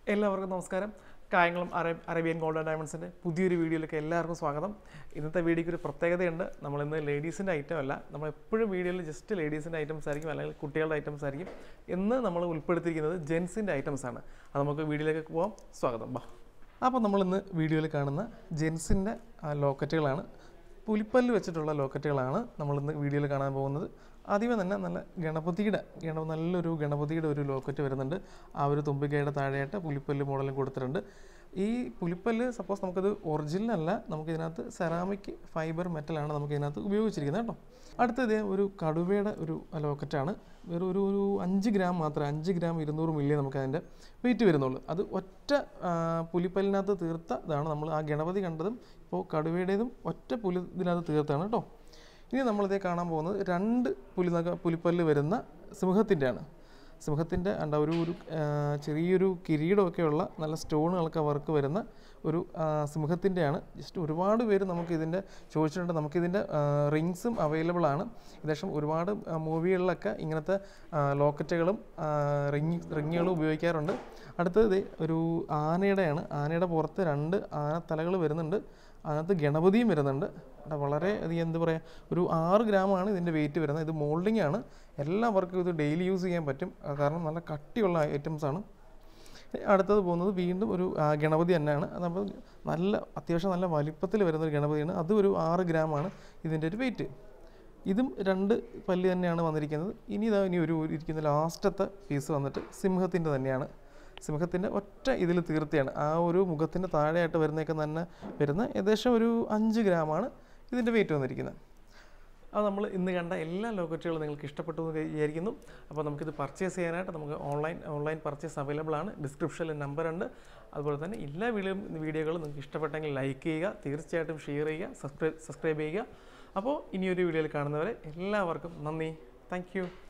എല്ലാവർക്കും നമസ്കാരം കായംകുളം അറേ അറേബ്യൻ ഗോൾഡൻ ഡയമണ്ട്സിൻ്റെ പുതിയൊരു വീഡിയോയിലേക്ക് എല്ലാവർക്കും സ്വാഗതം ഇന്നത്തെ വീഡിയോയ്ക്ക് ഒരു പ്രത്യേകതയുണ്ട് നമ്മൾ ഇന്ന് ലേഡീസിൻ്റെ ഐറ്റം അല്ല നമ്മൾ എപ്പോഴും വീഡിയോയിൽ ജസ്റ്റ് ലേഡീസിൻ്റെ ഐറ്റംസ് ആയിരിക്കും അല്ലെങ്കിൽ കുട്ടികളുടെ ഐറ്റംസ് ആയിരിക്കും ഇന്ന് നമ്മൾ ഉൾപ്പെടുത്തിയിരിക്കുന്നത് ജെൻസിൻ്റെ ഐറ്റംസ് ആണ് അത് നമുക്ക് വീഡിയോയിലേക്ക് പോകാം സ്വാഗതം ബാ അപ്പോൾ നമ്മൾ ഇന്ന് വീഡിയോയിൽ കാണുന്ന ജെൻസിൻ്റെ ലോക്കറ്റുകളാണ് പുലിപ്പല്ല് വെച്ചിട്ടുള്ള ലോക്കറ്റുകളാണ് നമ്മൾ ഇന്ന് വീഡിയോയിൽ കാണാൻ പോകുന്നത് ആദ്യമേ തന്നെ നല്ല ഗണപതിയുടെ ഗണ നല്ലൊരു ഗണപതിയുടെ ഒരു ലോക്കറ്റ് വരുന്നുണ്ട് ആ ഒരു തുമ്പിക്കൈയുടെ താഴെയായിട്ട് പുലിപ്പല്ല് മോഡലും കൊടുത്തിട്ടുണ്ട് ഈ പുലിപ്പല്ല് സപ്പോസ് നമുക്കത് ഒറിജിനൽ അല്ല നമുക്ക് ഇതിനകത്ത് സെറാമിക് ഫൈബർ മെറ്റലാണ് നമുക്ക് ഇതിനകത്ത് ഉപയോഗിച്ചിരിക്കുന്നത് കേട്ടോ അടുത്തത് ഒരു കടുവയുടെ ഒരു ലോക്കറ്റാണ് വെറും ഒരു ഒരു അഞ്ച് ഗ്രാം മാത്രമേ അഞ്ച് ഗ്രാം ഇരുന്നൂറ് മില്ലി നമുക്ക് അതിൻ്റെ വെയിറ്റ് വരുന്നുള്ളൂ അത് ഒറ്റ ആ, പുലിപ്പല്ലിനകത്ത് തീർത്ത ഇതാണ് നമ്മൾ ആ ഗണപതി കണ്ടതും ഇപ്പോൾ കടുവയുടേതും ഒറ്റ പുലി ഇതിനകത്ത് തീർത്താണ് കേട്ടോ ഇനി നമ്മളിതേ കാണാൻ പോകുന്നത് രണ്ട് പുലി നഖ പുലിപ്പല്ല് വരുന്ന സിംഹത്തിൻ്റെയാണ് സിംഹത്തിൻ്റെ അണ്ട ഒരു ഒരു ആ, ചെറിയൊരു കിരീടമൊക്കെയുള്ള നല്ല സ്റ്റോണുകളൊക്കെ വർക്ക് വരുന്ന ഒരു സിംഹത്തിൻ്റെയാണ് ജസ്റ്റ് ഒരുപാട് പേര് നമുക്ക് ഇതിൻ്റെ ചോദിച്ചിട്ടുണ്ട് നമുക്കിതിൻ്റെ റിങ്സും അവൈലബിൾ ആണ് ഏകദേശം ഒരുപാട് മൂവികളിലൊക്കെ ഇങ്ങനത്തെ ആ, ലോക്കറ്റുകളും റിങ് റിങ്ങുകളും ഉപയോഗിക്കാറുണ്ട് അടുത്തത് ദേ ഒരു ആനയുടെയാണ് ആനയുടെ പുറത്ത് രണ്ട് ആനത്തലകൾ വരുന്നുണ്ട് അതിനകത്ത് ഗണപതിയും വരുന്നുണ്ട് അവിടെ വളരെ അധികം എന്താ പറയുക ഒരു ആറ് ഗ്രാമാണ് ഇതിൻ്റെ വെയിറ്റ് വരുന്നത് ഇത് മോൾഡിംഗ് ആണ് എല്ലാവർക്കും ഇത് ഡെയിലി യൂസ് ചെയ്യാൻ പറ്റും ആ, കാരണം നല്ല കട്ടിയുള്ള ഐറ്റംസ് ആണ് അടുത്തത് പോകുന്നത് വീണ്ടും ഒരു ആ, ഗണപതി തന്നെയാണ് അത് നമ്മൾ നല്ല അത്യാവശ്യം നല്ല വലിപ്പത്തിൽ വരുന്ന ഒരു ഗണപതിയാണ് അതും ഒരു ആറ് ഗ്രാമാണ് ഇതിൻ്റെ ഒരു വെയിറ്റ് ഇതും രണ്ട് പല്ല് തന്നെയാണ് വന്നിരിക്കുന്നത് ഇനി ഇതാ ഇനി ഒരു ഇരിക്കുന്ന ലാസ്റ്റത്തെ പീസ് വന്നിട്ട് സിംഹത്തിൻ്റെ തന്നെയാണ് സിംഹത്തിൻ്റെ ഒറ്റ ഇതിൽ തീർത്തിയാണ് ആ ഒരു മുഖത്തിൻ്റെ താഴെയായിട്ട് വരുന്നതൊക്കെ തന്നെ വരുന്ന ഏകദേശം ഒരു അഞ്ച് ഗ്രാമാണ് ഇതിൻ്റെ വെയിറ്റ് വന്നിരിക്കുന്നത് അത് നമ്മൾ ഇന്ന് കണ്ട എല്ലാ ലോക്കറ്റുകളും നിങ്ങൾക്ക് ഇഷ്ടപ്പെട്ടു എന്ന് വിചാരിക്കുന്നു അപ്പോൾ നമുക്കിത് പർച്ചേസ് ചെയ്യാനായിട്ട് നമുക്ക് ഓൺലൈൻ ഓൺലൈൻ പർച്ചേസ് അവൈലബിൾ ആണ് ഡിസ്ക്രിപ്ഷനിൽ നമ്പർ ഉണ്ട് അതുപോലെ തന്നെ എല്ലാ വീഡിയോ വീഡിയോകളും നിങ്ങൾക്ക് ഇഷ്ടപ്പെട്ടെങ്കിൽ ലൈക്ക് ചെയ്യുക തീർച്ചയായിട്ടും ഷെയർ ചെയ്യുക സബ്സ്ക്രൈബ് സബ്സ്ക്രൈബ് ചെയ്യുക അപ്പോൾ ഇനിയൊരു വീഡിയോയിൽ കാണുന്നവരെ എല്ലാവർക്കും നന്ദി താങ്ക്